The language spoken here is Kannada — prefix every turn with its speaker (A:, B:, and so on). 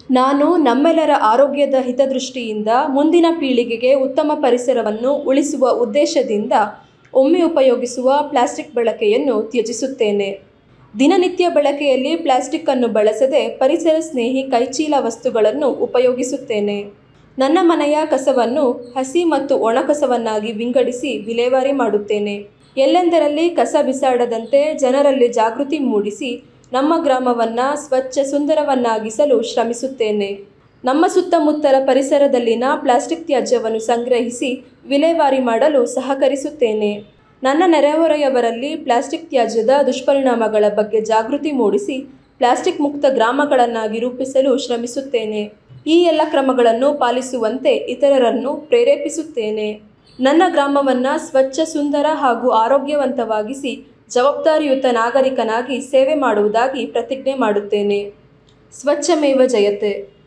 A: ನಾನು ನಮ್ಮೆಲ್ಲರ ಆರೋಗ್ಯದ ಹಿತದೃಷ್ಟಿಯಿಂದ ಮುಂದಿನ ಪೀಳಿಗೆಗೆ ಉತ್ತಮ ಪರಿಸರವನ್ನು ಉಳಿಸುವ ಉದ್ದೇಶದಿಂದ ಒಮ್ಮೆ ಉಪಯೋಗಿಸುವ ಪ್ಲಾಸ್ಟಿಕ್ ಬಳಕೆಯನ್ನು ತ್ಯಜಿಸುತ್ತೇನೆ ದಿನನಿತ್ಯ ಬಳಕೆಯಲ್ಲಿ ಪ್ಲಾಸ್ಟಿಕ್ಕನ್ನು ಬಳಸದೆ ಪರಿಸರ ಸ್ನೇಹಿ ಕೈಚೀಲ ವಸ್ತುಗಳನ್ನು ಉಪಯೋಗಿಸುತ್ತೇನೆ ನನ್ನ ಮನೆಯ ಕಸವನ್ನು ಹಸಿ ಮತ್ತು ಒಣ ಕಸವನ್ನಾಗಿ ವಿಂಗಡಿಸಿ ವಿಲೇವಾರಿ ಮಾಡುತ್ತೇನೆ ಎಲ್ಲೆಂದರಲ್ಲಿ ಕಸ ಬಿಸಾಡದಂತೆ ಜನರಲ್ಲಿ ಜಾಗೃತಿ ಮೂಡಿಸಿ ನಮ್ಮ ಗ್ರಾಮವನ್ನು ಸ್ವಚ್ಛ ಸುಂದರವನ್ನಾಗಿಸಲು ಶ್ರಮಿಸುತ್ತೇನೆ ನಮ್ಮ ಸುತ್ತಮುತ್ತಲ ಪರಿಸರದಲ್ಲಿನ ಪ್ಲಾಸ್ಟಿಕ್ ತ್ಯಾಜ್ಯವನ್ನು ಸಂಗ್ರಹಿಸಿ ವಿಲೇವಾರಿ ಮಾಡಲು ಸಹಕರಿಸುತ್ತೇನೆ ನನ್ನ ನೆರೆಹೊರೆಯವರಲ್ಲಿ ಪ್ಲಾಸ್ಟಿಕ್ ತ್ಯಾಜ್ಯದ ದುಷ್ಪರಿಣಾಮಗಳ ಬಗ್ಗೆ ಜಾಗೃತಿ ಮೂಡಿಸಿ ಪ್ಲಾಸ್ಟಿಕ್ ಮುಕ್ತ ಗ್ರಾಮಗಳನ್ನಾಗಿ ರೂಪಿಸಲು ಶ್ರಮಿಸುತ್ತೇನೆ ಈ ಎಲ್ಲ ಕ್ರಮಗಳನ್ನು ಪಾಲಿಸುವಂತೆ ಇತರರನ್ನು ಪ್ರೇರೇಪಿಸುತ್ತೇನೆ ನನ್ನ ಗ್ರಾಮವನ್ನು ಸ್ವಚ್ಛ ಸುಂದರ ಹಾಗೂ ಆರೋಗ್ಯವಂತವಾಗಿಸಿ ಜವಾಬ್ದಾರಿಯುತ ನಾಗರಿಕನಾಗಿ ಸೇವೆ ಮಾಡುವುದಾಗಿ ಪ್ರತಿಜ್ಞೆ ಮಾಡುತ್ತೇನೆ ಸ್ವಚ್ಛಮೇವ ಜಯತೆ